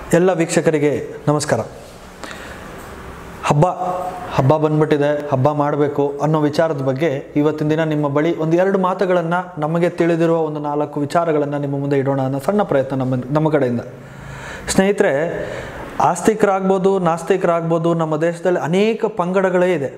ಎಲ್ಲ ವೀಕ್ಷಕರಿಗೆ ನಮಸ್ಕಾರ ಹಬ್ಬ ಹಬ್ಬ ಬಂದ್ಬಿಟ್ಟಿದೆ ಹಬ್ಬ ಮಾಡಬೇಕು ಅನ್ನೋ ವಿಚಾರದ ಬಗ್ಗೆ ಇವತ್ತಿನ ದಿನ ನಿಮ್ಮ ಬಳಿ ಒಂದು ಎರಡು ಮಾತುಗಳನ್ನು ನಮಗೆ ತಿಳಿದಿರುವ ಒಂದು ನಾಲ್ಕು ವಿಚಾರಗಳನ್ನು ನಿಮ್ಮ ಮುಂದೆ ಇಡೋಣ ಅನ್ನೋ ಸಣ್ಣ ಪ್ರಯತ್ನ ನಮ್ಮ ನಮ್ಮ ಕಡೆಯಿಂದ ಸ್ನೇಹಿತರೆ ಆಸ್ತಿಕರಾಗ್ಬೋದು ನಾಸ್ತಿಕರಾಗ್ಬೋದು ನಮ್ಮ ದೇಶದಲ್ಲಿ ಅನೇಕ ಪಂಗಡಗಳೇ ಇದೆ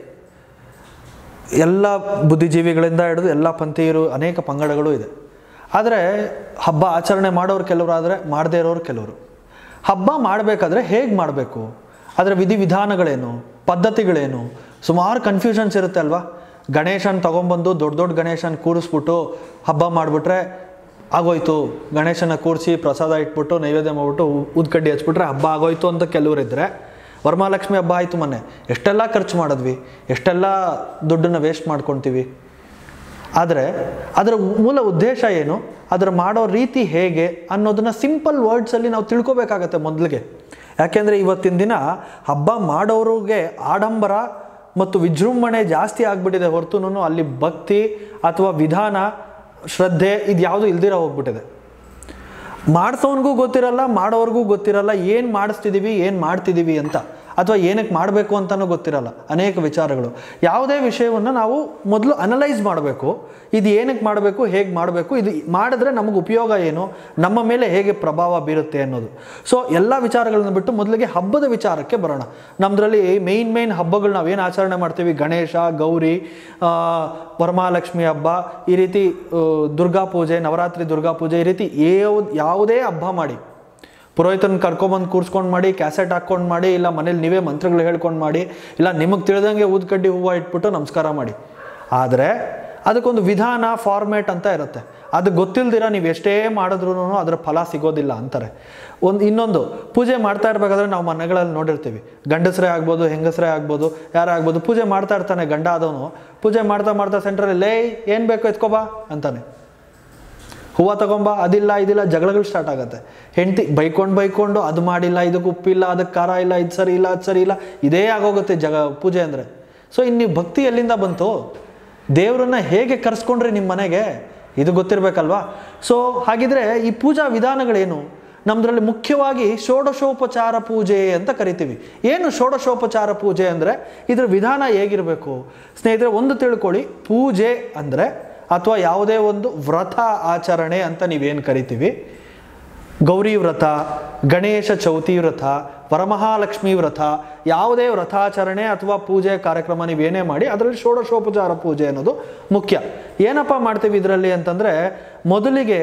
ಎಲ್ಲ ಬುದ್ಧಿಜೀವಿಗಳಿಂದ ಹಿಡಿದು ಎಲ್ಲ ಪಂಥೀಯರು ಅನೇಕ ಪಂಗಡಗಳು ಇದೆ ಆದರೆ ಹಬ್ಬ ಆಚರಣೆ ಮಾಡೋರು ಕೆಲವರು ಆದರೆ ಮಾಡದೇ ಇರೋರು ಕೆಲವರು ಹಬ್ಬ ಮಾಡಬೇಕಾದ್ರೆ ಹೇಗೆ ಮಾಡಬೇಕು ಅದರ ವಿಧಿವಿಧಾನಗಳೇನು ಪದ್ಧತಿಗಳೇನು ಸುಮಾರು ಕನ್ಫ್ಯೂಷನ್ಸ್ ಇರುತ್ತೆ ಅಲ್ವಾ ಗಣೇಶನ ತೊಗೊಂಬಂದು ದೊಡ್ಡ ದೊಡ್ಡ ಗಣೇಶನ ಕೂರಿಸ್ಬಿಟ್ಟು ಹಬ್ಬ ಮಾಡಿಬಿಟ್ರೆ ಆಗೋಯ್ತು ಗಣೇಶನ ಕೂರಿಸಿ ಪ್ರಸಾದ ಇಟ್ಬಿಟ್ಟು ನೈವೇದ್ಯ ಮಾಡ್ಬಿಟ್ಟು ಉದ್ಕಡ್ಡಿ ಹಚ್ಬಿಟ್ರೆ ಹಬ್ಬ ಆಗೋಯ್ತು ಅಂತ ಕೆಲವರಿದ್ದರೆ ವರಮಹಾಲಕ್ಷ್ಮಿ ಹಬ್ಬ ಆಯಿತು ಮೊನ್ನೆ ಎಷ್ಟೆಲ್ಲ ಖರ್ಚು ಮಾಡಿದ್ವಿ ಎಷ್ಟೆಲ್ಲ ದುಡ್ಡನ್ನು ವೇಸ್ಟ್ ಮಾಡ್ಕೊಳ್ತೀವಿ ಆದರೆ ಅದರ ಮೂಲ ಉದ್ದೇಶ ಏನು ಅದರ ಮಾಡೋ ರೀತಿ ಹೇಗೆ ಅನ್ನೋದನ್ನ ಸಿಂಪಲ್ ವರ್ಡ್ಸಲ್ಲಿ ನಾವು ತಿಳ್ಕೊಬೇಕಾಗತ್ತೆ ಮೊದಲಿಗೆ ಯಾಕೆಂದರೆ ಇವತ್ತಿನ ದಿನ ಹಬ್ಬ ಮಾಡೋರಿಗೆ ಆಡಂಬರ ಮತ್ತು ವಿಜೃಂಭಣೆ ಜಾಸ್ತಿ ಆಗಿಬಿಟ್ಟಿದೆ ಹೊರತು ಅಲ್ಲಿ ಭಕ್ತಿ ಅಥವಾ ವಿಧಾನ ಶ್ರದ್ಧೆ ಇದು ಯಾವುದು ಇಲ್ದಿರ ಹೋಗ್ಬಿಟ್ಟಿದೆ ಮಾಡಿಸೋನ್ಗೂ ಗೊತ್ತಿರಲ್ಲ ಮಾಡೋರ್ಗೂ ಗೊತ್ತಿರಲ್ಲ ಏನು ಮಾಡಿಸ್ತಿದ್ದೀವಿ ಏನು ಮಾಡ್ತಿದ್ದೀವಿ ಅಂತ ಅಥವಾ ಏನಕ್ಕೆ ಮಾಡಬೇಕು ಅಂತಲೂ ಗೊತ್ತಿರಲ್ಲ ಅನೇಕ ವಿಚಾರಗಳು ಯಾವುದೇ ವಿಷಯವನ್ನು ನಾವು ಮೊದಲು ಅನಲೈಸ್ ಮಾಡಬೇಕು ಇದು ಏನಕ್ಕೆ ಮಾಡಬೇಕು ಹೇಗೆ ಮಾಡಬೇಕು ಇದು ಮಾಡಿದ್ರೆ ನಮಗೆ ಉಪಯೋಗ ಏನು ನಮ್ಮ ಮೇಲೆ ಹೇಗೆ ಪ್ರಭಾವ ಬೀರುತ್ತೆ ಅನ್ನೋದು ಸೊ ಎಲ್ಲ ವಿಚಾರಗಳನ್ನ ಬಿಟ್ಟು ಮೊದಲಿಗೆ ಹಬ್ಬದ ವಿಚಾರಕ್ಕೆ ಬರೋಣ ನಮ್ಮದ್ರಲ್ಲಿ ಮೇಯ್ನ್ ಮೇಯ್ನ್ ಹಬ್ಬಗಳು ನಾವೇನು ಆಚರಣೆ ಮಾಡ್ತೀವಿ ಗಣೇಶ ಗೌರಿ ಆ, ವರಮಹಾಲಕ್ಷ್ಮಿ ಹಬ್ಬ ಈ ರೀತಿ ಆ, ದುರ್ಗಾ ಪೂಜೆ ನವರಾತ್ರಿ ದುರ್ಗಾ ಪೂಜೆ ಈ ರೀತಿ ಯಾವ- ಯಾವುದೇ ಹಬ್ಬ ಮಾಡಿ ಪುರೋಹಿತನ ಕರ್ಕೊಂಬಂದು ಕೂರ್ಸ್ಕೊಂಡು ಮಾಡಿ ಕ್ಯಾಸೆಟ್ ಹಾಕ್ಕೊಂಡು ಮಾಡಿ ಇಲ್ಲ ಮನೇಲಿ ನೀವೇ ಮಂತ್ರಗಳು ಹೇಳ್ಕೊಂಡು ಮಾಡಿ ಇಲ್ಲ ನಿಮಗೆ ತಿಳಿದಂಗೆ ಊದ್ಕಡ್ಡಿ ಹೂವು ಇಟ್ಬಿಟ್ಟು ನಮಸ್ಕಾರ ಮಾಡಿ ಆದರೆ ಅದಕ್ಕೊಂದು ವಿಧಾನ ಫಾರ್ಮೇಟ್ ಅಂತ ಇರುತ್ತೆ ಅದು ಗೊತ್ತಿಲ್ದಿರ ನೀವು ಎಷ್ಟೇ ಮಾಡಿದ್ರೂ ಅದರ ಫಲ ಸಿಗೋದಿಲ್ಲ ಅಂತಾರೆ ಒಂದು ಇನ್ನೊಂದು ಪೂಜೆ ಮಾಡ್ತಾ ಇರಬೇಕಾದ್ರೆ ನಾವು ಮನೆಗಳಲ್ಲಿ ನೋಡಿರ್ತೀವಿ ಗಂಡಸರೇ ಆಗ್ಬೋದು ಹೆಂಗಸರೇ ಆಗ್ಬೋದು ಯಾರೇ ಆಗ್ಬೋದು ಪೂಜೆ ಮಾಡ್ತಾ ಇರ್ತಾನೆ ಗಂಡ ಆದವನು ಪೂಜೆ ಮಾಡ್ತಾ ಮಾಡ್ತಾ ಸೆಂಟ್ರಲ್ಲಿ ಲೇ ಏನು ಬೇಕು ಎತ್ಕೋಬಾ ಅಂತಾನೆ ಹೂವು ತಗೊಂಬ ಅದಿಲ್ಲ ಇದಿಲ್ಲ ಜಗಳಗಳು ಸ್ಟಾರ್ಟ್ ಆಗುತ್ತೆ ಹೆಂಡತಿ ಬೈಕೊಂಡು ಬೈಕೊಂಡು ಅದು ಮಾಡಿಲ್ಲ ಇದಕ್ಕೆ ಉಪ್ಪಿಲ್ಲ ಅದಕ್ಕೆ ಖಾರ ಇಲ್ಲ ಇದು ಸರಿ ಇಲ್ಲ ಅದು ಸರಿ ಇಲ್ಲ ಇದೇ ಆಗೋಗುತ್ತೆ ಜಗ ಪೂಜೆ ಅಂದರೆ ಸೊ ಇನ್ನು ನೀವು ಭಕ್ತಿ ಎಲ್ಲಿಂದ ಬಂತು ದೇವರನ್ನ ಹೇಗೆ ಕರೆಸ್ಕೊಂಡ್ರಿ ನಿಮ್ಮ ಮನೆಗೆ ಇದು ಗೊತ್ತಿರಬೇಕಲ್ವಾ ಸೊ ಹಾಗಿದ್ರೆ ಈ ಪೂಜಾ ವಿಧಾನಗಳೇನು ನಮ್ಮದ್ರಲ್ಲಿ ಮುಖ್ಯವಾಗಿ ಷೋಡಶೋಪಚಾರ ಪೂಜೆ ಅಂತ ಕರಿತೀವಿ ಏನು ಷೋಡಶೋಪಚಾರ ಪೂಜೆ ಅಂದರೆ ಇದ್ರ ವಿಧಾನ ಹೇಗಿರಬೇಕು ಸ್ನೇಹಿತರೆ ಒಂದು ತಿಳ್ಕೊಳ್ಳಿ ಪೂಜೆ ಅಂದರೆ ಅಥವಾ ಯಾವುದೇ ಒಂದು ವ್ರತ ಆಚರಣೆ ಅಂತ ನೀವೇನು ಕರಿತೀವಿ ಗೌರಿ ವ್ರತ ಗಣೇಶ ಚೌತಿ ವ್ರತ ವರಮಹಾಲಕ್ಷ್ಮಿ ವ್ರತ ಯಾವುದೇ ವ್ರತಾಚರಣೆ ಅಥವಾ ಪೂಜೆ ಕಾರ್ಯಕ್ರಮ ನೀವೇನೇ ಮಾಡಿ ಅದರಲ್ಲಿ ಷೋಡಶೋಪಚಾರ ಪೂಜೆ ಅನ್ನೋದು ಮುಖ್ಯ ಏನಪ್ಪ ಮಾಡ್ತೀವಿ ಇದರಲ್ಲಿ ಅಂತಂದರೆ ಮೊದಲಿಗೆ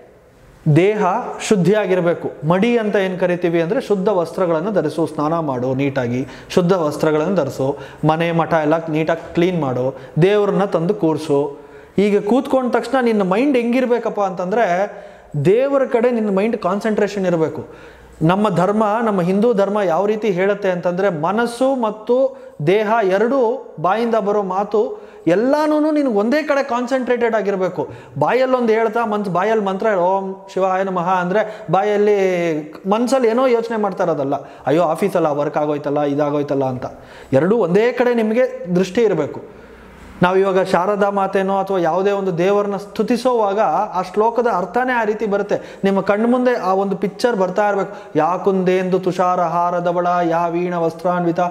ದೇಹ ಶುದ್ಧಿಯಾಗಿರಬೇಕು ಮಡಿ ಅಂತ ಏನು ಕರಿತೀವಿ ಅಂದರೆ ಶುದ್ಧ ವಸ್ತ್ರಗಳನ್ನು ಧರಿಸು ಸ್ನಾನ ಮಾಡು ನೀಟಾಗಿ ಶುದ್ಧ ವಸ್ತ್ರಗಳನ್ನು ಧರಿಸು ಮನೆ ಮಠ ಎಲ್ಲ ನೀಟಾಗಿ ಕ್ಲೀನ್ ಮಾಡು ದೇವ್ರನ್ನ ತಂದು ಕೂರಿಸು ಈಗ ಕೂತ್ಕೊಂಡ ತಕ್ಷಣ ನಿನ್ನ ಮೈಂಡ್ ಹೆಂಗಿರ್ಬೇಕಪ್ಪ ಅಂತಂದರೆ ದೇವರ ಕಡೆ ನಿನ್ನ ಮೈಂಡ್ ಕಾನ್ಸಂಟ್ರೇಷನ್ ಇರಬೇಕು ನಮ್ಮ ಧರ್ಮ ನಮ್ಮ ಹಿಂದೂ ಧರ್ಮ ಯಾವ ರೀತಿ ಹೇಳುತ್ತೆ ಅಂತಂದರೆ ಮನಸ್ಸು ಮತ್ತು ದೇಹ ಎರಡೂ ಬಾಯಿಂದ ಬರೋ ಮಾತು ಎಲ್ಲಾನು ನಿನಗೆ ಒಂದೇ ಕಡೆ ಕಾನ್ಸಂಟ್ರೇಟೆಡ್ ಆಗಿರಬೇಕು ಬಾಯಲ್ಲಿ ಒಂದು ಹೇಳ್ತಾ ಮನ್ಸ್ ಬಾಯಲ್ಲಿ ಮಂತ್ರ ಓಂ ಶಿವಾಯ ನಮಃ ಅಂದರೆ ಬಾಯಲ್ಲಿ ಮನಸ್ಸಲ್ಲಿ ಏನೋ ಯೋಚನೆ ಮಾಡ್ತಾ ಇರೋದಲ್ಲ ಅಯ್ಯೋ ಆಫೀಸಲ್ಲ ವರ್ಕ್ ಆಗೋಯ್ತಲ್ಲ ಇದಾಗೋಯ್ತಲ್ಲ ಅಂತ ಎರಡೂ ಒಂದೇ ಕಡೆ ನಿಮಗೆ ದೃಷ್ಟಿ ಇರಬೇಕು ನಾವು ಇವಾಗ ಶಾರದಾ ಮಾತೇನೋ ಅಥವಾ ಯಾವುದೇ ಒಂದು ದೇವರನ್ನ ಸ್ತುತಿಸೋವಾಗ ಆ ಶ್ಲೋಕದ ಅರ್ಥನೇ ಆ ರೀತಿ ಬರುತ್ತೆ ನಿಮ್ಮ ಕಣ್ಣು ಮುಂದೆ ಆ ಒಂದು ಪಿಕ್ಚರ್ ಬರ್ತಾ ಇರಬೇಕು ಯಾ ಕುಂದೇಂದು ತುಷಾರ ಹಾರದವಳ ಯಾ ವೀಣ ವಸ್ತ್ರಾನ್ವಿತ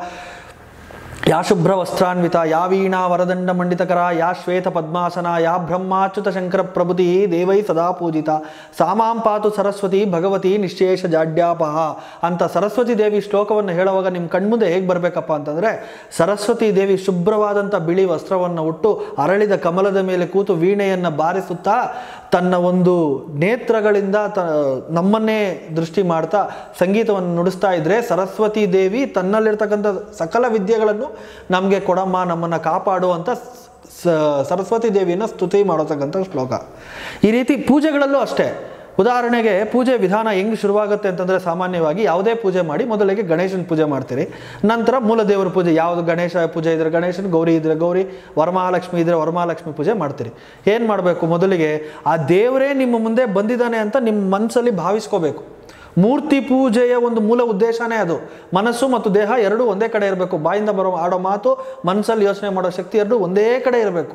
ಯಾ ಶುಭ್ರ ವಸ್ತ್ರಾನ್ವಿತ ಯಾ ವೀಣಾ ವರದಂಡ ಮಂಡಿತಕರ ಯಾ ಶ್ವೇತ ಪದ್ಮಾಸನ ಯಾ ಬ್ರಹ್ಮಾಚ್ಯುತ ಶಂಕರ ಪ್ರಭುತಿ ದೇವೈ ಸದಾ ಪೂಜಿತ ಸಾಮಾಂ ಪಾತು ಸರಸ್ವತಿ ಭಗವತಿ ನಿಶ್ಚೇಷ ಜಾಡ್ಯಾಪಹ ಅಂತ ಸರಸ್ವತಿ ದೇವಿ ಶ್ಲೋಕವನ್ನು ಹೇಳುವಾಗ ನಿಮ್ಮ ಕಣ್ಮುಂದೆ ಹೇಗೆ ಬರಬೇಕಪ್ಪ ಅಂತಂದರೆ ಸರಸ್ವತಿ ದೇವಿ ಶುಭ್ರವಾದಂಥ ಬಿಳಿ ವಸ್ತ್ರವನ್ನು ಉಟ್ಟು ಅರಳಿದ ಕಮಲದ ಮೇಲೆ ಕೂತು ವೀಣೆಯನ್ನು ಬಾರಿಸುತ್ತಾ ತನ್ನ ಒಂದು ನೇತ್ರಗಳಿಂದ ತ ನಮ್ಮನ್ನೇ ದೃಷ್ಟಿ ಮಾಡ್ತಾ ಸಂಗೀತವನ್ನು ನುಡಿಸ್ತಾ ಇದ್ರೆ ಸರಸ್ವತಿ ದೇವಿ ತನ್ನಲ್ಲಿರ್ತಕ್ಕಂಥ ಸಕಲ ವಿದ್ಯೆಗಳನ್ನು ನಮಗೆ ಕೊಡಮ್ಮ ನಮ್ಮನ್ನು ಕಾಪಾಡು ಅಂತ ಸ- ಸರಸ್ವತಿ ದೇವಿಯನ್ನು ಸ್ತುತಿ ಮಾಡತಕ್ಕಂಥ ಶ್ಲೋಕ ಈ ರೀತಿ ಪೂಜೆಗಳಲ್ಲೂ ಅಷ್ಟೇ ಉದಾಹರಣೆಗೆ ಪೂಜೆ ವಿಧಾನ ಹೆಂಗೆ ಶುರುವಾಗುತ್ತೆ ಅಂತಂದರೆ ಸಾಮಾನ್ಯವಾಗಿ ಯಾವುದೇ ಪೂಜೆ ಮಾಡಿ ಮೊದಲಿಗೆ ಗಣೇಶನ ಪೂಜೆ ಮಾಡ್ತೀರಿ ನಂತರ ಮೂಲ ದೇವರ ಪೂಜೆ ಯಾವುದು ಗಣೇಶ ಪೂಜೆ ಇದ್ರೆ ಗಣೇಶನ ಗೌರಿ ಇದ್ರೆ ಗೌರಿ ವರಮಹಾಲಕ್ಷ್ಮಿ ಇದ್ರೆ ವರಮಹಾಲಕ್ಷ್ಮಿ ಪೂಜೆ ಮಾಡ್ತೀರಿ ಏನು ಮಾಡಬೇಕು ಮೊದಲಿಗೆ ಆ ದೇವರೇ ನಿಮ್ಮ ಮುಂದೆ ಬಂದಿದ್ದಾನೆ ಅಂತ ನಿಮ್ಮ ಮನಸ್ಸಲ್ಲಿ ಭಾವಿಸ್ಕೋಬೇಕು ಮೂರ್ತಿ ಪೂಜೆಯ ಒಂದು ಮೂಲ ಉದ್ದೇಶನೇ ಅದು ಮನಸ್ಸು ಮತ್ತು ದೇಹ ಎರಡೂ ಒಂದೇ ಕಡೆ ಇರಬೇಕು ಬಾಯಿಂದ ಬರೋ ಆಡೋ ಮಾತು ಮನಸ್ಸಲ್ಲಿ ಯೋಚನೆ ಮಾಡೋ ಶಕ್ತಿ ಎರಡೂ ಒಂದೇ ಕಡೆ ಇರಬೇಕು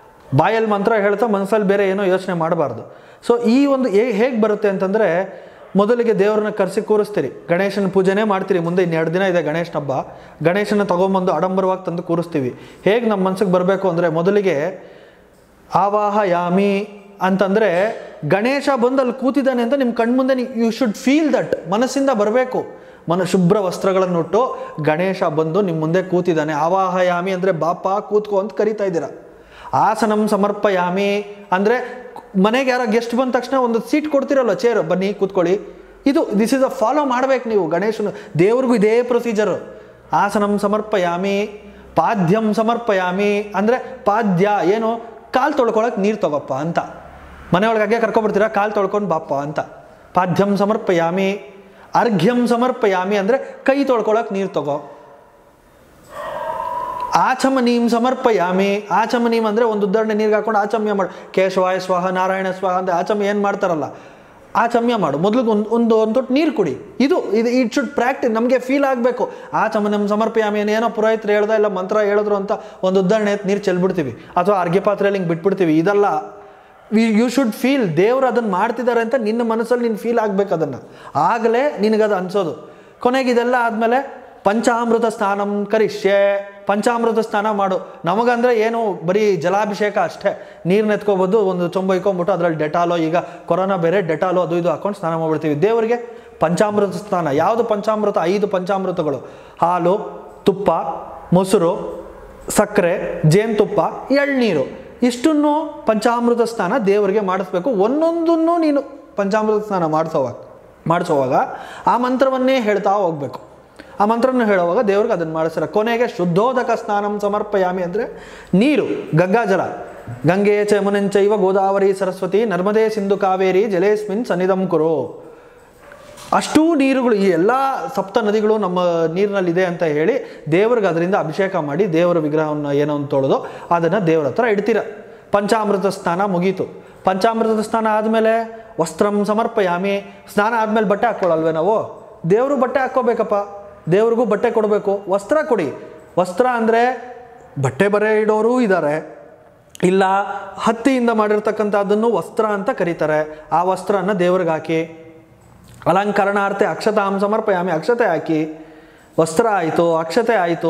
ಬಾಯಲ್ಲಿ ಮಂತ್ರ ಹೇಳ್ತಾ ಮನಸ್ಸಲ್ಲಿ ಬೇರೆ ಏನೋ ಯೋಚನೆ ಮಾಡಬಾರ್ದು ಸೊ ಈ ಒಂದು ಹೇಗೆ ಬರುತ್ತೆ ಅಂತಂದರೆ ಮೊದಲಿಗೆ ದೇವ್ರನ್ನ ಕರೆಸಿ ಕೂರಿಸ್ತೀರಿ ಗಣೇಶನ ಪೂಜೆನೇ ಮಾಡ್ತೀರಿ ಮುಂದೆ ಇನ್ನೆರಡು ದಿನ ಇದೆ ಗಣೇಶನ ಹಬ್ಬ ಗಣೇಶನ ತಗೊಂಬಂದು ಆಡಂಬರವಾಗಿ ತಂದು ಕೂರಿಸ್ತೀವಿ ಹೇಗೆ ನಮ್ಮ ಮನ್ಸಿಗೆ ಬರಬೇಕು ಅಂದರೆ ಮೊದಲಿಗೆ ಆವಾಹ ಯಾಮಿ ಅಂತಂದರೆ ಗಣೇಶ ಬಂದು ಅಲ್ಲಿ ಕೂತಿದ್ದಾನೆ ಅಂತ ನಿಮ್ಮ ಕಣ್ಮುಂದೆ ಯು ಶುಡ್ ಫೀಲ್ ದಟ್ ಮನಸ್ಸಿಂದ ಬರಬೇಕು ಮನ ಶುಭ್ರ ವಸ್ತ್ರಗಳನ್ನುಟ್ಟು ಗಣೇಶ ಬಂದು ನಿಮ್ಮ ಮುಂದೆ ಕೂತಿದ್ದಾನೆ ಆವಾಹಯಾಮಿ ಅಂದರೆ ಬಾಪ ಕೂತ್ಕೋ ಅಂತ ಕರಿತಾ ಇದ್ದೀರಾ ಆಸನಂ ಸಮರ್ಪಯಾಮಿ ಅಂದರೆ ಮನೆಗೆ ಯಾರೋ ಗೆಸ್ಟ್ ಬಂದ ತಕ್ಷಣ ಒಂದು ಸೀಟ್ ಕೊಡ್ತಿರಲ್ವ ಚೇರ್ ಬನ್ನಿ ಕೂತ್ಕೊಳ್ಳಿ ಇದು ದಿಸ್ ಇಸ್ ಅ ಫಾಲೋ ಮಾಡ್ಬೇಕು ನೀವು ಗಣೇಶನ ದೇವ್ರಿಗೂ ಇದೇ ಪ್ರೊಸೀಜರು ಆಸನಂ ಸಮರ್ಪಯಾಮಿ ಪಾದ್ಯಂ ಸಮರ್ಪಯಾಮಿ ಅಂದರೆ ಪಾದ್ಯ ಏನು ಕಾಲು ತೊಳ್ಕೊಳಕ್ಕೆ ನೀರು ತಗೋಪ್ಪ ಅಂತ ಮನೆಯೊಳಗೆ ಹಾಗೆ ಕರ್ಕೊಬರ್ತೀರಾ ಕಾಲು ತೊಳ್ಕೊಂಡು ಬಾಪ್ಪ ಅಂತ ಪಾದ್ಯಂ ಸಮರ್ಪಯಾಮಿ ಅರ್ಘ್ಯಂ ಸಮರ್ಪಯಾಮಿ ಅಂದರೆ ಕೈ ತೊಳ್ಕೊಳಕ್ಕೆ ನೀರು ತಗೋ ಆಚಮನೀಂ ಸಮರ್ಪಯಾಮಿ ಆಚಮನೀಂ ಅಂದರೆ ಒಂದು ಉದಾಹರಣೆ ನೀರಿಗೆ ಹಾಕೊಂಡು ಆಚಮ್ಯ ಮಾಡು ಕೇಶವಾಯ ಸ್ವಾಹ ನಾರಾಯಣ ಸ್ವಾಹ ಅಂತ ಆಚಮ್ಯ ಏನು ಮಾಡ್ತಾರಲ್ಲ ಆಚಮ್ಯ ಮಾಡು ಮೊದಲಿಗೆ ಒಂದು ಒಂದು ಒಂದು ತೊಟ್ಟು ನೀರು ಕುಡಿ ಇದು ಇದು ಇಟ್ ಶುಡ್ ಪ್ರಾಕ್ಟಿಸ್ ನಮಗೆ ಫೀಲ್ ಆಗಬೇಕು ಆಚಮನಂ ಸಮರ್ಪಯಾಮಿ ಏನು ಏನೋ ಪುರೋಹಿತರು ಹೇಳ್ದ ಇಲ್ಲ ಮಂತ್ರ ಹೇಳಿದ್ರು ಅಂತ ಒಂದು ಉದಾಹರಣೆ ಎತ್ತಿ ನೀರು ಚೆಲ್ಬಿಡ್ತೀವಿ ಅಥವಾ ಅರ್ಘ್ಯ ಪಾತ್ರೆಯಲ್ಲಿ ಹಿಂಗೆ ಬಿಟ್ಬಿಡ್ತೀವಿ ಇದೆಲ್ಲ ಯು ಶುಡ್ ಫೀಲ್ ದೇವರು ಅದನ್ನು ಮಾಡ್ತಿದ್ದಾರೆ ಅಂತ ನಿನ್ನ ಮನಸ್ಸಲ್ಲಿ ನೀನು ಫೀಲ್ ಆಗ್ಬೇಕು ಅದನ್ನು ಆಗಲೇ ನಿನಗದು ಅನ್ಸೋದು ಕೊನೆಗೆ ಇದೆಲ್ಲ ಆದಮೇಲೆ ಪಂಚಾಮೃತ ಸ್ನಾನಂ ಕರಿಷ್ಯೆ ಪಂಚಾಮೃತ ಸ್ನಾನ ಮಾಡು ನಮಗಂದ್ರೆ ಏನು ಬರೀ ಜಲಾಭಿಷೇಕ ಅಷ್ಟೇ ನೀರನ್ನ ಎತ್ಕೊಬೋದು ಒಂದು ಚೊಂಬ ಇಕ್ಕೊಂಬಿಟ್ಟು ಅದರಲ್ಲಿ ಡೆಟಾಲೋ ಈಗ ಕೊರೋನಾ ಬೇರೆ ಡೆಟಾಲೋ ಅದು ಇದು ಹಾಕೊಂಡು ಸ್ನಾನ ಮಾಡ್ಬಿಡ್ತೀವಿ ದೇವರಿಗೆ ಪಂಚಾಮೃತ ಸ್ನಾನ ಯಾವುದು ಪಂಚಾಮೃತ ಐದು ಪಂಚಾಮೃತಗಳು ಹಾಲು ತುಪ್ಪ ಮೊಸರು ಸಕ್ಕರೆ ಜೇನುತುಪ್ಪ ಎಳ್ನೀರು ಇಷ್ಟನ್ನು ಪಂಚಾಮೃತ ಸ್ನಾನ ದೇವರಿಗೆ ಮಾಡಿಸ್ಬೇಕು ಒಂದೊಂದನ್ನು ನೀನು ಪಂಚಾಮೃತ ಸ್ನಾನ ಮಾಡಿಸೋವಾಗ ಮಾಡಿಸೋವಾಗ ಆ ಮಂತ್ರವನ್ನೇ ಹೇಳ್ತಾ ಹೋಗ್ಬೇಕು ಆ ಮಂತ್ರವನ್ನು ಹೇಳುವಾಗ ದೇವ್ರಿಗೆ ಅದನ್ನು ಮಾಡಿಸ್ತಾರೆ ಕೊನೆಗೆ ಶುದ್ಧೋದಕ ಸ್ನಾನಂ ಸಮರ್ಪಯಾಮಿ ಅಂದರೆ ನೀರು ಗಂಗಾಜಲ ಗಂಗೆ ಚಮನಂಚೈವ ಗೋದಾವರಿ ಸರಸ್ವತಿ ನರ್ಮದೇ ಸಿಂಧು ಕಾವೇರಿ ಜಲೇಸ್ಮಿನ್ ಸನ್ನಿಧಂ ಕುರು ಅಷ್ಟೂ ನೀರುಗಳು ಈ ಎಲ್ಲ ಸಪ್ತ ನದಿಗಳು ನಮ್ಮ ನೀರಿನಲ್ಲಿದೆ ಅಂತ ಹೇಳಿ ದೇವ್ರಿಗೆ ಅದರಿಂದ ಅಭಿಷೇಕ ಮಾಡಿ ದೇವರ ವಿಗ್ರಹವನ್ನು ಏನೋ ಒಂದು ತೊಳೆದು ಅದನ್ನು ದೇವರ ಹತ್ರ ಇಡ್ತೀರ ಪಂಚಾಮೃತ ಸ್ನಾನ ಮುಗೀತು ಪಂಚಾಮೃತ ಸ್ನಾನ ಆದಮೇಲೆ ವಸ್ತ್ರಂ ಸಮರ್ಪಯಾಮಿ ಸ್ನಾನ ಆದಮೇಲೆ ಬಟ್ಟೆ ಹಾಕ್ಕೊಳ್ಳಲ್ವೇ ನಾವು ದೇವರು ಬಟ್ಟೆ ಹಾಕ್ಕೋಬೇಕಪ್ಪ ದೇವ್ರಿಗೂ ಬಟ್ಟೆ ಕೊಡಬೇಕು ವಸ್ತ್ರ ಕೊಡಿ ವಸ್ತ್ರ ಅಂದರೆ ಬಟ್ಟೆ ಬರೆ ಇಡೋರು ಇದ್ದಾರೆ ಇಲ್ಲ ಹತ್ತಿಯಿಂದ ಮಾಡಿರ್ತಕ್ಕಂಥದ್ದನ್ನು ವಸ್ತ್ರ ಅಂತ ಕರೀತಾರೆ ಆ ವಸ್ತ್ರನ ದೇವ್ರಿಗೆ ಹಾಕಿ ಅಲಂಕರಣಾರ್ಥ ಅಕ್ಷತಾಂ ಸಮರ್ಪಯಾಮಿ ಅಕ್ಷತೆ ಹಾಕಿ ವಸ್ತ್ರ ಆಯಿತು ಅಕ್ಷತೆ ಆಯಿತು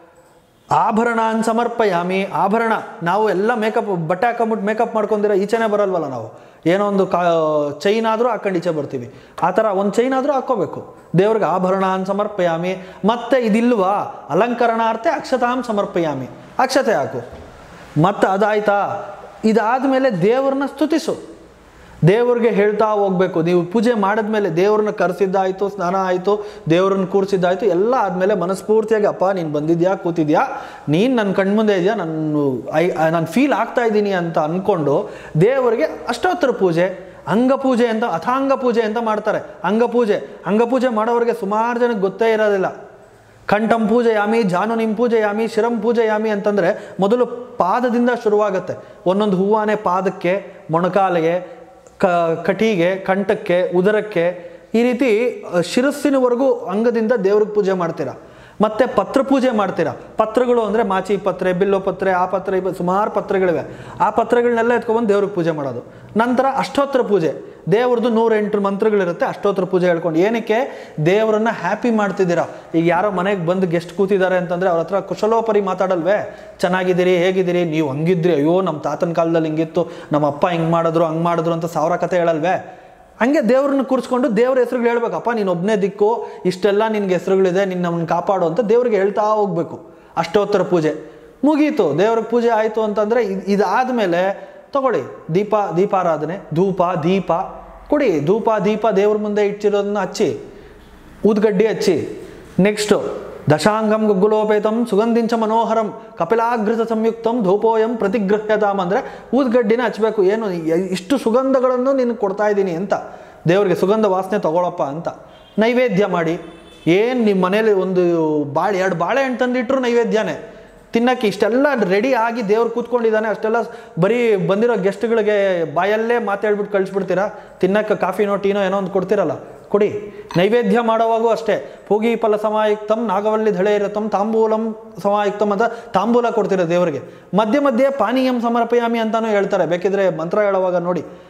ಆಭರಣಾನ್ ಸಮರ್ಪಯಾಮಿ ಆಭರಣ ನಾವು ಎಲ್ಲ ಮೇಕಪ್ ಬಟ್ಟೆ ಹಾಕೊಂಬಿಟ್ಟು ಮೇಕಪ್ ಮಾಡ್ಕೊಂಡಿರೋ ಈಚೆನೇ ಬರಲ್ವಲ್ಲ ನಾವು ಏನೋ ಒಂದು ಕಾ ಚೈನ್ ಆದರೂ ಹಾಕೊಂಡು ಈಚೆ ಬರ್ತೀವಿ ಆ ಥರ ಒಂದು ಚೈನ್ ಆದರೂ ಹಾಕ್ಕೋಬೇಕು ದೇವ್ರಿಗೆ ಆಭರಣಾನ್ ಸಮರ್ಪಯಾಮಿ ಮತ್ತೆ ಇದಿಲ್ವಾ ಅಲಂಕರಣಾರ್ಥ ಅಕ್ಷತಾಂ ಸಮರ್ಪಯಾಮಿ ಅಕ್ಷತೆ ಹಾಕು ಮತ್ತೆ ಅದಾಯ್ತಾ ಇದಾದಮೇಲೆ ದೇವ್ರನ್ನ ಸ್ತುತಿಸು ದೇವ್ರಿಗೆ ಹೇಳ್ತಾ ಹೋಗ್ಬೇಕು ನೀವು ಪೂಜೆ ಮಾಡಿದ್ಮೇಲೆ ದೇವ್ರನ್ನ ಕರೆಸಿದ್ದಾಯ್ತು ಸ್ನಾನ ಆಯಿತು ದೇವ್ರನ್ನ ಕೂರಿಸಿದ್ದಾಯ್ತು ಎಲ್ಲ ಆದಮೇಲೆ ಮನಸ್ಫೂರ್ತಿಯಾಗಿ ಅಪ್ಪ ನೀನು ಬಂದಿದ್ಯಾ ಕೂತಿದ್ಯಾ ನೀನು ನನ್ನ ಕಣ್ಮುಂದೆ ಇದೆಯಾ ನಾನು ಐ ನಾನು ಫೀಲ್ ಆಗ್ತಾ ಇದ್ದೀನಿ ಅಂತ ಅಂದ್ಕೊಂಡು ದೇವರಿಗೆ ಅಷ್ಟೋತ್ತರ ಪೂಜೆ ಅಂಗಪೂಜೆ ಅಂತ ಅಥಾಂಗ ಪೂಜೆ ಅಂತ ಮಾಡ್ತಾರೆ ಅಂಗಪೂಜೆ ಅಂಗಪೂಜೆ ಮಾಡೋರಿಗೆ ಸುಮಾರು ಜನಕ್ಕೆ ಗೊತ್ತೇ ಇರೋದಿಲ್ಲ ಕಂಠಂ ಪೂಜೆ ಯಾಮಿ ಜಾನುನಿಂ ಪೂಜೆ ಯಾಮಿ ಶಿರಂ ಪೂಜೆ ಯಾಮಿ ಅಂತಂದರೆ ಮೊದಲು ಪಾದದಿಂದ ಶುರುವಾಗುತ್ತೆ ಒಂದೊಂದು ಹೂವಾನೆ ಪಾದಕ್ಕೆ ಮೊಣಕಾಲಿಗೆ ಕ ಕಟಿಗೆ ಕಂಠಕ್ಕೆ ಉದರಕ್ಕೆ ಈ ರೀತಿ ಅ, ಶಿರಸ್ಸಿನವರೆಗೂ ಅಂಗದಿಂದ ದೇವ್ರಿಗೆ ಪೂಜೆ ಮಾಡ್ತೀರಾ ಮತ್ತೆ ಪತ್ರ ಪೂಜೆ ಮಾಡ್ತೀರಾ ಪತ್ರಗಳು ಅಂದರೆ ಮಾಚಿ ಪತ್ರೆ ಬಿಲ್ಲೋ ಪತ್ರೆ ಆ ಪತ್ರೆ ಈ ಪ- ಸುಮಾರು ಪತ್ರಗಳಿವೆ ಆ ಪತ್ರಗಳನ್ನೆಲ್ಲ ಎತ್ಕೊಬಂದು ದೇವ್ರಿಗೆ ಪೂಜೆ ಮಾಡೋದು ನಂತರ ಅಷ್ಟೋತ್ತರ ಪೂಜೆ ದೇವ್ರದ್ದು ನೂರೆಂಟು ಮಂತ್ರಗಳಿರುತ್ತೆ ಅಷ್ಟೋತ್ತರ ಪೂಜೆ ಹೇಳ್ಕೊಂಡು ಏನಕ್ಕೆ ದೇವರನ್ನ ಹ್ಯಾಪಿ ಮಾಡ್ತಿದ್ದೀರಾ ಈಗ ಯಾರೋ ಮನೆಗೆ ಬಂದು ಗೆಸ್ಟ್ ಕೂತಿದ್ದಾರೆ ಅಂತಂದರೆ ಅವ್ರ ಹತ್ರ ಕುಶಲೋಪರಿ ಮಾತಾಡಲ್ವೇ ಚೆನ್ನಾಗಿದ್ದೀರಿ ಹೇಗಿದ್ದೀರಿ ನೀವು ಹಂಗಿದ್ರಿ ಅಯ್ಯೋ ನಮ್ಮ ತಾತನ ಕಾಲದಲ್ಲಿ ಹಿಂಗಿತ್ತು ನಮ್ಮ ಅಪ್ಪ ಹಿಂಗೆ ಮಾಡಿದ್ರು ಹಂಗೆ ಮಾಡಿದ್ರು ಅಂತ ಸಾವಿರ ಕತೆ ಹೇಳಲ್ವೇ ಹಂಗೆ ದೇವ್ರನ್ನ ಕೂರಿಸ್ಕೊಂಡು ದೇವ್ರ ಹೆಸರುಗಳು ಹೇಳ್ಬೇಕಪ್ಪ ನೀನು ಒಬ್ಬನೇ ದಿಕ್ಕು ಇಷ್ಟೆಲ್ಲ ನಿನ್ಗೆ ಹೆಸರುಗಳಿದೆ ನಿನ್ನ ನಮ್ಮನ್ನ ಕಾಪಾಡು ಅಂತ ದೇವ್ರಿಗೆ ಹೇಳ್ತಾ ಹೋಗ್ಬೇಕು ಅಷ್ಟೋತ್ತರ ಪೂಜೆ ಮುಗೀತು ದೇವ್ರಿಗೆ ಪೂಜೆ ಆಯಿತು ಅಂತಂದರೆ ಇದಾದಮೇಲೆ ತಗೊಳ್ಳಿ ದೀಪ ದೀಪಾರಾಧನೆ ಧೂಪ ದೀಪ ಕೊಡಿ ಧೂಪ ದೀಪ ದೇವ್ರ ಮುಂದೆ ಇಟ್ಟಿರೋದನ್ನ ಹಚ್ಚಿ ಊದ್ಗಡ್ಡಿ ಹಚ್ಚಿ ನೆಕ್ಸ್ಟು ದಶಾಂಗಂ ಗುಗ್ಗುಲೋಪೇತಂ ಸುಗಂಧಿಂಚ ಮನೋಹರಂ ಕಪಿಲಾಗೃತ ಸಂಯುಕ್ತಂ ಧೂಪೋಯಂ ಪ್ರತಿಗೃಹ್ಯತಾಮ್ ಅಂದರೆ ಊದ್ಗಡ್ಡಿನ ಹಚ್ಚಬೇಕು ಏನು ಎ- ಇಷ್ಟು ಸುಗಂಧಗಳನ್ನು ನಿನಗೆ ಕೊಡ್ತಾ ಇದ್ದೀನಿ ಅಂತ ದೇವರಿಗೆ ಸುಗಂಧ ವಾಸನೆ ತಗೊಳಪ್ಪ ಅಂತ ನೈವೇದ್ಯ ಮಾಡಿ ಏನು ನಿಮ್ಮ ಮನೇಲಿ ಒಂದು ಬಾಳೆ ಎರಡು ಬಾಳೆಹಣ್ಣು ತಂದಿಟ್ರು ನೈವೇದ್ಯನೇ ತಿನ್ನಕ್ಕೆ ಇಷ್ಟೆಲ್ಲ ರೆಡಿ ಆಗಿ ದೇವ್ರು ಕೂತ್ಕೊಂಡಿದ್ದಾನೆ ಅಷ್ಟೆಲ್ಲ ಬರೀ ಬಂದಿರೋ ಗೆಸ್ಟ್ಗಳಿಗೆ ಬಾಯಲ್ಲೇ ಮಾತಾಡ್ಬಿಟ್ಟು ಕಳಿಸ್ಬಿಡ್ತೀರಾ ತಿನ್ನಕ್ಕೆ ಕಾಫಿನೋ ಟೀನೋ ಏನೋ ಒಂದು ಕೊಡ್ತೀರಲ್ಲ ಕೊಡಿ ನೈವೇದ್ಯ ಮಾಡೋವಾಗೂ ಅಷ್ಟೇ ಪೂಗಿ ಫಲ ಸಮಾಯುಕ್ತಂ ನಾಗವಲ್ಲಿ ಧಳೆರತಂ ತಾಂಬೂಲಂ ಸಮಾಯುಕ್ತಂ ಅಂತ ತಾಂಬೂಲ ಕೊಡ್ತೀರ ದೇವರಿಗೆ ಮಧ್ಯೆ ಮಧ್ಯೆ ಪಾನೀಯಂ ಸಮರ್ಪಯಾಮಿ ಅಂತಾನೂ ಹೇಳ್ತಾರೆ ಬೇಕಿದ್ರೆ ಮಂತ್ರ ಹೇಳುವಾಗ ನೋಡಿ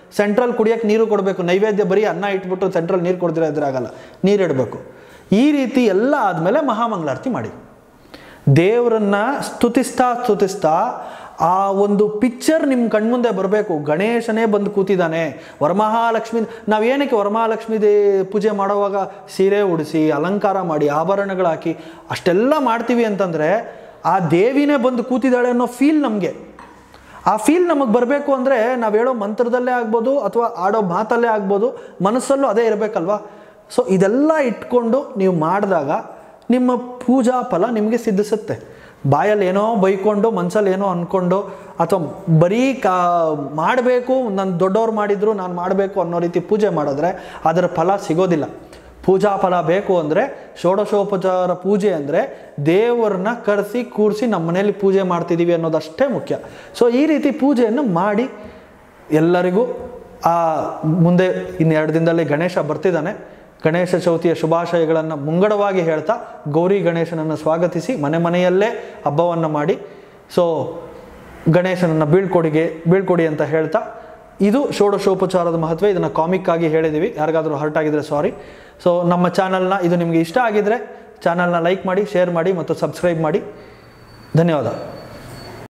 ಸೆಂಟ್ರಲ್ ಕುಡಿಯೋಕ್ಕೆ ನೀರು ಕೊಡಬೇಕು ನೈವೇದ್ಯ ಬರೀ ಅನ್ನ ಇಟ್ಬಿಟ್ಟು ಸೆಂಟ್ರಲ್ ನೀರು ಕೊಡ್ದಿರ ಇದ್ರೆ ಆಗಲ್ಲ ನೀರು ಇಡಬೇಕು ಈ ರೀತಿ ಎಲ್ಲ ಆದಮೇಲೆ ಮಹಾಮಂಗಳಾರತಿ ಮಾಡಿ ದೇವರನ್ನ ಸ್ತುತಿಸ್ತಾ ಸ್ತುತಿಸ್ತಾ ಆ ಒಂದು ಪಿಕ್ಚರ್ ನಿಮ್ಮ ಕಣ್ಮುಂದೆ ಬರಬೇಕು ಗಣೇಶನೇ ಬಂದು ಕೂತಿದ್ದಾನೆ ವರಮಹಾಲಕ್ಷ್ಮಿ ನಾವೇನಕ್ಕೆ ವರಮಹಾಲಕ್ಷ್ಮಿ ದೇ ಪೂಜೆ ಮಾಡುವಾಗ ಸೀರೆ ಉಡಿಸಿ ಅಲಂಕಾರ ಮಾಡಿ ಆಭರಣಗಳು ಹಾಕಿ ಅಷ್ಟೆಲ್ಲ ಮಾಡ್ತೀವಿ ಅಂತಂದರೆ ಆ ದೇವಿನೇ ಬಂದು ಕೂತಿದ್ದಾಳೆ ಅನ್ನೋ ಫೀಲ್ ನಮಗೆ ಆ ಫೀಲ್ ನಮಗೆ ಬರಬೇಕು ಅಂದರೆ ನಾವು ಹೇಳೋ ಮಂತ್ರದಲ್ಲೇ ಆಗ್ಬೋದು ಅಥವಾ ಆಡೋ ಮಾತಲ್ಲೇ ಆಗ್ಬೋದು ಮನಸ್ಸಲ್ಲೂ ಅದೇ ಇರಬೇಕಲ್ವಾ ಸೊ ಇದೆಲ್ಲ ಇಟ್ಕೊಂಡು ನೀವು ಮಾಡಿದಾಗ ನಿಮ್ಮ ಪೂಜಾ ಫಲ ನಿಮಗೆ ಸಿದ್ಧಿಸುತ್ತೆ ಬಾಯಲ್ಲಿ ಏನೋ ಬೈಕೊಂಡು ಮನಸ್ಸಲ್ಲಿ ಏನೋ ಅಂದ್ಕೊಂಡು ಅಥವಾ ಬರೀ ಕಾ ಮಾಡಬೇಕು ನಾನು ದೊಡ್ಡವ್ರು ಮಾಡಿದ್ರು ನಾನು ಮಾಡಬೇಕು ಅನ್ನೋ ರೀತಿ ಪೂಜೆ ಮಾಡಿದ್ರೆ ಅದರ ಫಲ ಸಿಗೋದಿಲ್ಲ ಪೂಜಾ ಫಲ ಬೇಕು ಅಂದರೆ ಷೋಡಶೋಪಚಾರ ಪೂಜೆ ಅಂದರೆ ದೇವರನ್ನ ಕರೆಸಿ ಕೂರಿಸಿ ನಮ್ಮ ಮನೆಯಲ್ಲಿ ಪೂಜೆ ಮಾಡ್ತಿದ್ದೀವಿ ಅನ್ನೋದಷ್ಟೇ ಮುಖ್ಯ ಸೊ ಈ ರೀತಿ ಪೂಜೆಯನ್ನು ಮಾಡಿ ಎಲ್ಲರಿಗೂ ಆ ಮುಂದೆ ಇನ್ನೆರಡು ದಿನದಲ್ಲಿ ಗಣೇಶ ಬರ್ತಿದ್ದಾನೆ ಗಣೇಶ ಚೌತಿಯ ಶುಭಾಶಯಗಳನ್ನು ಮುಂಗಡವಾಗಿ ಹೇಳ್ತಾ ಗೌರಿ ಗಣೇಶನನ್ನು ಸ್ವಾಗತಿಸಿ ಮನೆ ಮನೆಯಲ್ಲೇ ಹಬ್ಬವನ್ನು ಮಾಡಿ ಸೊ ಗಣೇಶನನ್ನು ಬೀಳ್ಕೊಡಿಗೆ ಬೀಳ್ಕೊಡಿ ಅಂತ ಹೇಳ್ತಾ ಇದು ಷೋಡಶೋಪಚಾರದ ಮಹತ್ವ ಇದನ್ನು ಕಾಮಿಕ್ ಆಗಿ ಹೇಳಿದ್ದೀವಿ ಯಾರಿಗಾದರೂ ಹರ್ಟ್ ಆಗಿದ್ರೆ ಸಾರಿ ಸೊ ನಮ್ಮ ಚಾನಲ್ನ ಇದು ನಿಮಗೆ ಇಷ್ಟ ಆಗಿದ್ರೆ ಚಾನಲ್ನ ಲೈಕ್ ಮಾಡಿ ಶೇರ್ ಮಾಡಿ ಮತ್ತು ಸಬ್ಸ್ಕ್ರೈಬ್ ಮಾಡಿ ಧನ್ಯವಾದ